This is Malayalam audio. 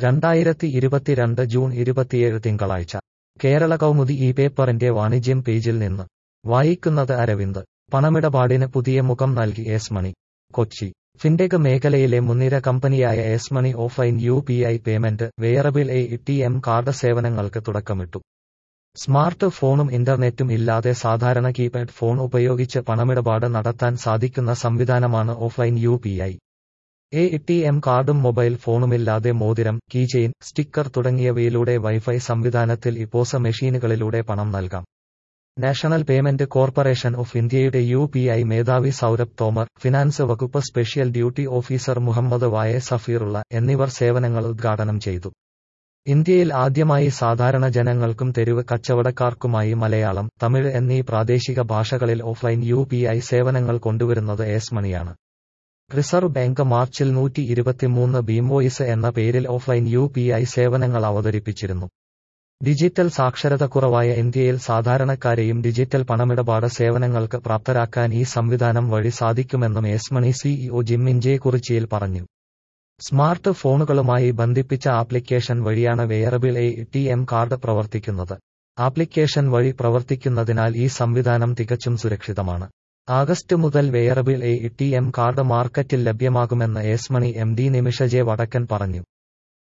രണ്ടായിരത്തി ഇരുപത്തിരണ്ട് ജൂൺ ഇരുപത്തിയേഴ് തിങ്കളാഴ്ച കേരള കൗമുദി ഈ പേപ്പറിന്റെ വാണിജ്യം പേജിൽ നിന്ന് വായിക്കുന്നത് അരവിന്ദ് പണമിടപാടിന് പുതിയ മുഖം നൽകി എസ് മണി കൊച്ചി ഫിൻടെക് മേഖലയിലെ മുൻനിര കമ്പനിയായ S money offline U P I payment wearable A T M card സേവനങ്ങൾക്ക് തുടക്കമിട്ടു സ്മാർട്ട് ഫോണും ഇന്റർനെറ്റും ഇല്ലാതെ സാധാരണ കീപാഡ് ഫോൺ ഉപയോഗിച്ച് പണമിടപാട് നടത്താൻ സാധിക്കുന്ന സംവിധാനമാണ് offline U P I A T M കാർഡും മൊബൈൽ ഫോണുമില്ലാതെ മോതിരം കീചെയിൻ സ്റ്റിക്കർ തുടങ്ങിയവയിലൂടെ വൈഫൈ സംവിധാനത്തിൽ ഇപ്പോസ മെഷീനുകളിലൂടെ പണം നൽകാം നാഷണൽ പേയ്മെന്റ് കോർപ്പറേഷൻ ഓഫ് ഇന്ത്യയുടെ യു പി ഐ മേധാവി സൌരഭ് തോമർ ഫിനാൻസ് വകുപ്പ് special duty officer Muhammad Y Safeerulla എന്നിവർ സേവനങ്ങൾ ഉദ്ഘാടനം ചെയ്തു ഇന്ത്യയിൽ ആദ്യമായി സാധാരണ ജനങ്ങൾക്കും തെരുവ് കച്ചവടക്കാർക്കുമായി മലയാളം തമിഴ് എന്നീ പ്രാദേശിക ഭാഷകളിൽ ഓഫ്ലൈൻ യു പി ഐ സേവനങ്ങൾ കൊണ്ടുവരുന്നത് എസ് മണിയാണ് റിസർവ് ബാങ്ക് മാർച്ചിൽ നൂറ്റി ഇരുപത്തിമൂന്ന് ബീംവോയിസ് എന്ന പേരിൽ ഓഫ്ലൈൻ യു പി ഐ സേവനങ്ങൾ അവതരിപ്പിച്ചിരുന്നു ഡിജിറ്റൽ സാക്ഷരത കുറവായ ഇന്ത്യയിൽ സാധാരണക്കാരെയും ഡിജിറ്റൽ പണമിടപാട് സേവനങ്ങൾക്ക് പ്രാപ്തരാക്കാൻ ഈ സംവിധാനം വഴി സാധിക്കുമെന്നും എസ്മണി സിഇഒ ജിമ്മിൻജെ കുറിച്ചിയിൽ പറഞ്ഞു സ്മാർട്ട് ഫോണുകളുമായി ബന്ധിപ്പിച്ച ആപ്ലിക്കേഷൻ വഴിയാണ് wearable A T M card പ്രവർത്തിക്കുന്നത് ആപ്ലിക്കേഷൻ വഴി പ്രവർത്തിക്കുന്നതിനാൽ ഈ സംവിധാനം തികച്ചും സുരക്ഷിതമാണ് ആഗസ്റ്റ് മുതൽ wearable A T M card മാർക്കറ്റിൽ ലഭ്യമാകുമെന്ന് S money M D Nimisha J Vadakkan പറഞ്ഞു